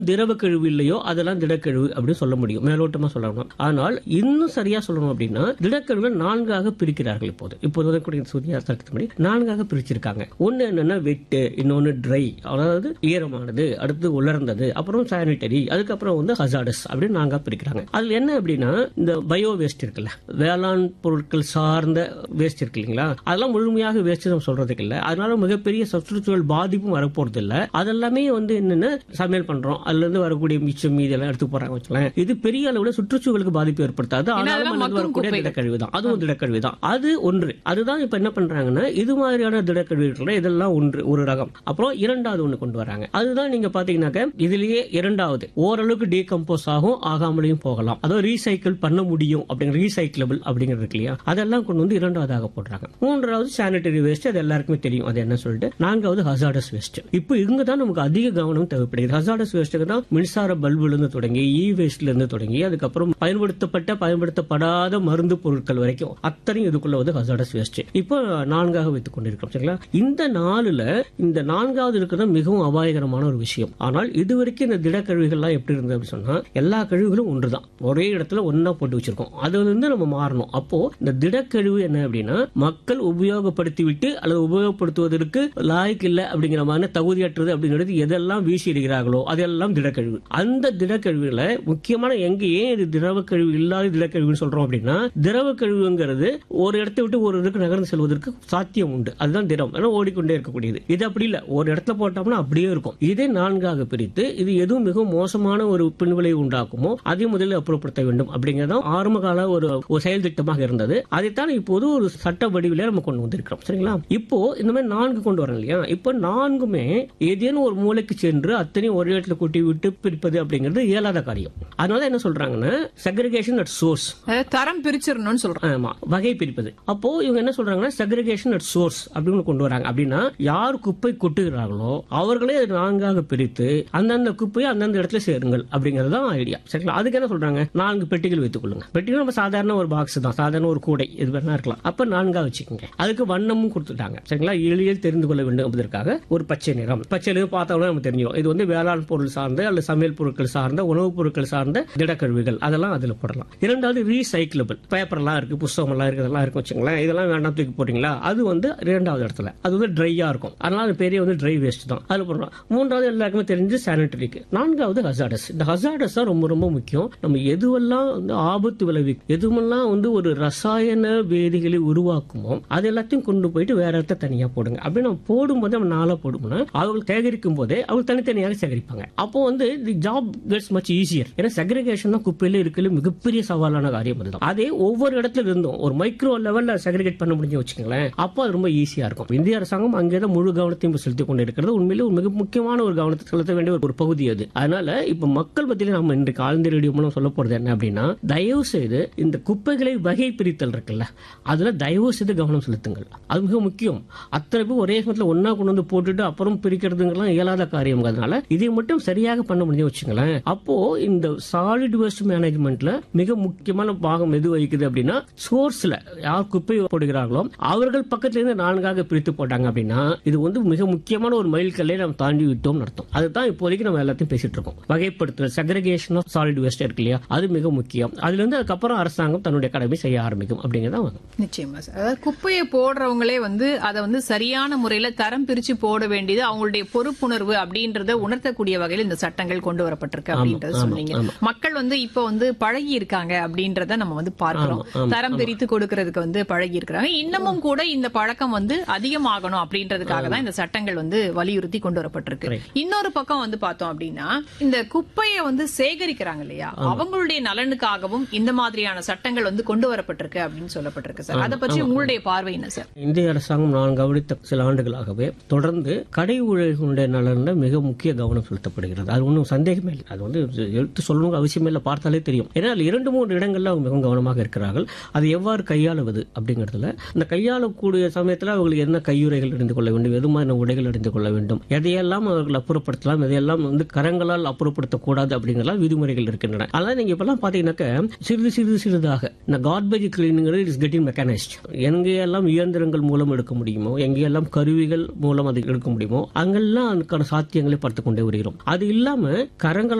திரவ கழிவு இல்லையோ அதெல்லாம் திடக்கழிவு அப்படின்னு சொல்ல முடியும் மேலோட்டமா சொல்லணும் ஆனால் இன்னும் சரியா சொல்லணும் அப்படின்னா திடக்கழிவை நான்காக பிரிக்கிறார்கள் இப்போது இப்போது வரக்கூடிய சூரிய சட்டத்தின்படி நான்காக பிரிச்சிருக்காங்க ஒன்னு என்னன்னா வெட்டு இன்னொன்னு ட்ரை அதாவது ஈரமானது அடுத்து உலர்ந்தது அப்புறம் சானிட்டரி அதுக்கப்புறம் வந்து ஹசாடஸ் அப்படின்னு நான்கா பிரிக்கிறாங்க அதுல என்ன அப்படின்னா இந்த பயோ வேஸ்ட் இருக்குல்ல வேளாண் பொருட்கள் சார்ந்த வேஸ்ட் இருக்கு இல்லைங்களா அதெல்லாம் முழுமையாக வேஸ்ட் நம்ம சொல்றதுக்கு இல்ல அதனால மிகப்பெரிய சுற்றுச்சூழல் பாதிப்பும் வரப்போறது இல்ல அதெல்லாமே வந்து என்னன்னா சமையல் பண்றோம் அதுல இருந்து வரக்கூடிய மிச்சம் மீதி எல்லாம் எடுத்து போறாங்க வச்சுக்கலாம் இது பெரிய அளவுல சுற்றுச்சூழலுக்கு பாதிப்பு ஏற்படுத்தாது ஆனாலும் அதெல்லாம் அதுல மக்கும் வரக்கூடிய குப்பைகள். திடக்கழிவு தான் அதுவும் திடக்கழிவு தான் அது ஒன்று அதுதான் இப்ப என்ன பண்றாங்கன்னா இது மாதிரியான திடக்கழிவுகள் இதெல்லாம் ஒன்று ஒரு ரகம் அப்புறம் இரண்டாவது ஒண்ணு கொண்டு வராங்க அதுதான் நீங்க பாத்தீங்கன்னாக்க இதுலயே இரண்டாவது ஓரளவுக்கு டீகம்போஸ் ஆகும் ஆகாமலையும் போகலாம் அதாவது ரீசைக்கிள் பண்ண முடியும் அப்படிங்கிற ரீசைக்கிளபிள் அப்படிங்கிறது இருக்கு இல்லையா அதெல்லாம் கொண்டு வந்து இரண்டாவதாக போடுறாங்க மூன்றாவது சானிட்டரி வேஸ்ட் அது எல்லாருக்குமே தெரியும் அது என்ன சொல்லிட்டு நான்காவது ஹசாடஸ் வேஸ்ட் இப்போ இங்க தான் நமக்கு அதிக கவனம் தேவைப்படுகிறது ஹசாடஸ் வேஸ்ட்டுக்கு தான் மின்சார பல்புல இருந்து தொடங்கி இ வேஸ்ட்ல இருந்து தொடங்கி அதுக்கப்புறம் பயன்படுத்தப்பட்ட பயன்படுத்தப்படாத மருந்து பொருட்கள் வரைக்கும் அத்தனையும் இதுக்குள்ள வந்து ஹசாடஸ் வேஸ்ட் இப்போ நான்காக வைத்துக் கொண்டிருக்கிறோம் சரிங்களா இந்த நாலுல இந்த நான்காவது இருக்கிறது மிகவும் அபாயகரமான ஒரு விஷயம் ஆனால் இதுவரைக்கும் இந்த திடக்கழிவுகள்லாம் எப்படி இருந்தது அப்படின்னு சொன்னா எல்லா கழிவுகளும் ஒன்றுதான் ஒரே இடத்துல ஒண்ணா போட்டு வச்சிருக்கோம் அது வந்து நம்ம மாறணும் அப்போ இந்த திடக்கழிவு என்ன அப்படின்னா மக்கள் உபயோகப்படுத்தி விட்டு அல்லது உபயோகப்படுத்துவதற்கு லாய்க்கு இல்ல அப்படிங்கிற மாதிரி தகுதியற்றது அப்படிங்கிறது எதெல்லாம் வீசி எறிகிறார்களோ அதெல்லாம் திடக்கழிவு அந்த திடக்கழிவுகளை முக்கியமான எங்க ஏன் இது திரவ கழிவு இல்லாத திடக்கழிவுன்னு சொல்றோம் அப்படின்னா திரவ கழிவுங்கிறது ஒரு இடத்தை விட்டு ஒரு இதுக்கு நகர்ந்து செல்வதற்கு சாத்தியம் உண்டு அதுதான் திரம் ஏன்னா ஓடிக்கொண்டே இருக்கக்கூடியது இது அப்படி இல்ல ஒரு இடத்துல போட்டோம்னா அப்படியே இருக்கும் இதே நான்காக பிரித்து இது எதுவும் மிகவும் மோசமான ஒரு பின்விளைவு உண்டாக்குமோ அதை முதலில் அப்புறப்படுத்த வேண்டும் அப்படிங்கறதும் ஆரம்ப கால ஒரு ஒரு செயல் திட்டமாக இருந்தது அதைத்தான் இப்போது ஒரு சட்ட வடிவிலே நம்ம கொண்டு வந்திருக்கிறோம் சரிங்களா இப்போ இந்த மாதிரி நான்கு கொண்டு வரோம் இல்லையா இப்போ நான்குமே ஏதேனும் ஒரு மூலைக்கு சென்று அத்தனையும் ஒரே இடத்துல கூட்டி விட்டு பிரிப்பது அப்படிங்கிறது இயலாத காரியம் அதனால என்ன சொல்றாங்கன்னா செக்ரிகேஷன் அட் சோர்ஸ் அதாவது தரம் பிரிச்சிடணும்னு சொல்றோம் ஆமா வகை பிரிப்பது அப்போ இவங்க என்ன சொல்றாங்கன்னா செக்ரிகேஷன் அட் சோர்ஸ் அப்படின்னு கொண்டு வராங்க அப்படின்னா யார் குப்பை கொட்டுகிறார்களோ அவர்களே அதை நான்காக பிரித்து அந்தந்த குப்பையை அந்தந்த இடத்துல சேருங்கள் அப்படிங்கிறது தான் ஐடியா சரிங்களா அதுக்கு என்ன சொல்றாங்க நான்கு பெட்டிகள் வைத்துக் கொள்ளுங்க பெட்டிகள் நம்ம சாதாரண ஒரு பாக்ஸ் தான் சாதாரண ஒரு கூடை இது வேணா இருக்கலாம் அப்ப நான்கா வச்சுக்கோங்க அதுக்கு வண்ணமும் கொடுத்துட்டாங்க சரிங்களா எளிதில் தெரிந்து கொள்ள வேண்டும் என்பதற்காக ஒரு பச்சை நிறம் பச்சை நிறம் பார்த்தோம்னா நம்ம தெரிஞ்சிடும் இது வந்து வேளாண் பொருள் சார்ந்த அல்லது சமையல் பொருட்கள் சார்ந்த உணவுப் பொருட்கள் சார்ந்த திடக்கழிவுகள் அதெல்லாம் அதுல போடலாம் இரண்டாவது ரீசைக்கிளபிள் பேப்பர்லாம் இருக்கு புஸ்தகம் எல்லாம் இருக்கு அதெல்லாம் இருக்கு வச்சுங்களேன் இதெல்லாம் வேண்டாம் தூக்கி போட்டீங்களா அது வந்து இரண்டாவது இடத்துல அது வந்து ட்ரையா இருக்கும் அதனால அது பெரிய வந்து ட்ரை வேஸ்ட் தான் அதுல போடலாம் மூன்றாவது எல்லாருக்குமே தெரிஞ்சு சானிட்டரிக்கு நான்காவது ஹசாடஸ் இந்த ஹசாடஸ் தான் ரொம்ப ரொம்ப முக்கியம் நம்ம எதுவெல்லாம் வந்து ஆபத்து விளைவிக்கும் எதுவெல்லாம் வந்து ஒரு ரசாயன வேதிகளை உருவாக்குமோ அது எல்லாத்தையும் கொண்டு போயிட்டு வேற இடத்த தனியா போடுங்க அப்படி நம்ம போடும்போது நம்ம நாளா போடுவோம்னா அவங்க சேகரிக்கும் போதே அவங்க தனித்தனியாக சேகரிப்பாங்க அப்போ வந்து the job gets much easier ஏன்னா செக்ரிகேஷன் தான் குப்பையில இருக்கிற மிகப்பெரிய சவாலான காரியம் அதுதான் அதே ஒவ்வொரு இடத்துல இருந்தும் ஒரு மைக்ரோ லெவல்ல செக்ரிகேட் பண்ண முடிஞ்சு வச்சுக்கோங்களேன் அப்போ அது ரொம்ப ஈஸியா இருக்கும் இந்திய அரசாங்கம் அங்கேதான் முழு கவனத்தையும் இப்ப செலுத்திக் கொண்டு இருக்கிறது உண்மையிலே ஒரு மிக முக்கியமான ஒரு கவனத்தை செலுத்த வேண்டிய ஒரு பகுதி அது அதனால இப்ப மக்கள் மத்தியில நம்ம இன்றைக்கு ஆழ்ந்த ரேடியோ மூலம் சொல்ல போறது என்ன அப்படின்னா தயவு செய்து இந்த குப்பைகளை வகை பிரித்தல் இருக்குல்ல அதுல தயவு செய்து கவனம் செலுத்துங்கள் அது மிக முக்கியம் அத்தனை பேர் ஒரே சமயத்துல ஒன்னா கொண்டு வந்து போட்டுட்டு அப்புறம் பிரிக்கிறதுங்கெல்லாம் இயலாத காரியம் அதனால இதை மட்டும் சரியாக பண்ண முடிஞ்சு வச்சுங்களேன் அப்போ இந்த சாலிட் வேஸ்ட் மேனேஜ்மெண்ட்ல மிக முக்கியமான பாகம் எது வகிக்குது அப்படின்னா சோர்ஸ்ல யார் குப்பை போடுகிறார்களோ அவர்கள் பக்கத்துல இருந்து நான்காக பிரித்து போட்டாங்க அப்படின்னா இது வந்து மிக முக்கியமான ஒரு மைல்கல்லை நம்ம தாண்டி விட்டோம் அர்த்தம் அதுதான் இப்போதைக்கு நம்ம எல்லாத்தையும் பேசிட்டு இருக்கோம் வகைப்படுத்துதல் செக்ரிகேஷன் ஆஃப் சாலிட் வேஸ்ட் இருக்கு இல்லையா அது மிக முக்கியம் அதுல இருந்து அதுக்கப்புறம் அரசாங்கம் தன்னுடைய கடமை செய்ய ஆரம்பிக்கும் அப்படிங்கறத நிச்சயமா சார் அதாவது குப்பையை போடுறவங்களே வந்து அதை வந்து சரியான முறையில தரம் பிரிச்சு போட வேண்டியது அவங்களுடைய பொறுப்புணர்வு அப்படின்றத உணர்த்தக்கூடிய வகையில் இந்த சட்டங்கள் கொண்டு வரப்பட்டிருக்கு அப்படின்றத ஆமா, சொன்னீங்க ஆமா. மக்கள் வந்து இப்ப வந்து பழகி இருக்காங்க அப்படின்றத நம்ம வந்து பார்க்கிறோம் ஆமா, ஆமா, தரம் பிரித்து கொடுக்கறதுக்கு வந்து பழகி இருக்கிறாங்க இன்னமும் கூட இந்த பழக்கம் வந்து அதிகமாகணும் அப்படின்றதுக்காக தான் இந்த சட்டங்கள் வந்து வலியுறுத்தி கொண்டு வரப்பட்டிருக்கு Right. இன்னொரு பக்கம் வந்து பார்த்தோம் அப்படின்னா இந்த குப்பையை வந்து சேகரிக்கிறாங்க இல்லையா அவங்களுடைய நலனுக்காகவும் இந்த மாதிரியான சட்டங்கள் வந்து கொண்டு வரப்பட்டிருக்கு அப்படின்னு சொல்லப்பட்டிருக்கு சார் அதை பற்றி உங்களுடைய பார்வை என்ன சார் இந்திய அரசாங்கம் நான் கவனித்த சில ஆண்டுகளாகவே தொடர்ந்து கடை ஊழியர்களுடைய நலன்ல மிக முக்கிய கவனம் செலுத்தப்படுகிறது அது ஒன்றும் சந்தேகமே இல்லை அது வந்து எடுத்து சொல்லணும் அவசியமே இல்லை பார்த்தாலே தெரியும் ஏன்னா அதுல இரண்டு மூன்று இடங்கள்ல அவங்க மிகவும் கவனமாக இருக்கிறார்கள் அதை எவ்வாறு கையாளுவது அப்படிங்கிறதுல இந்த கையாளக்கூடிய சமயத்தில் அவங்களுக்கு என்ன கையுறைகள் அணிந்து கொள்ள வேண்டும் எது மாதிரி உடைகள் அணிந்து கொள்ள வேண்டும் எதையெல்லாம் அவர்கள் அப்புறப்படுத்தலாம் எதையெல்லாம் வந்து கரங்களால் அப்புறப்படுத்தக்கூடாது அப்படிங்கிறலாம் விதிமுறைகள் இருக்கின்றன அதனால நீங்க இப்பெல்லாம் பாத்தீங்கன்னாக்க சிறிது சிறிது சிறிதாக இந்த கார்பேஜ் கிளீனிங்கிறது இஸ் கெட்டிங் மெக்கானைஸ்ட் எங்கேயெல்லாம் இயந்திரங்கள் மூலம் எடுக்க முடியுமோ எங்கேயெல்லாம் கருவிகள் மூலம் அதை எடுக்க முடியுமோ அங்கெல்லாம் அதுக்கான சாத்தியங்களை பார்த்து கொண்டே வருகிறோம் அது இல்லாம கரங்கள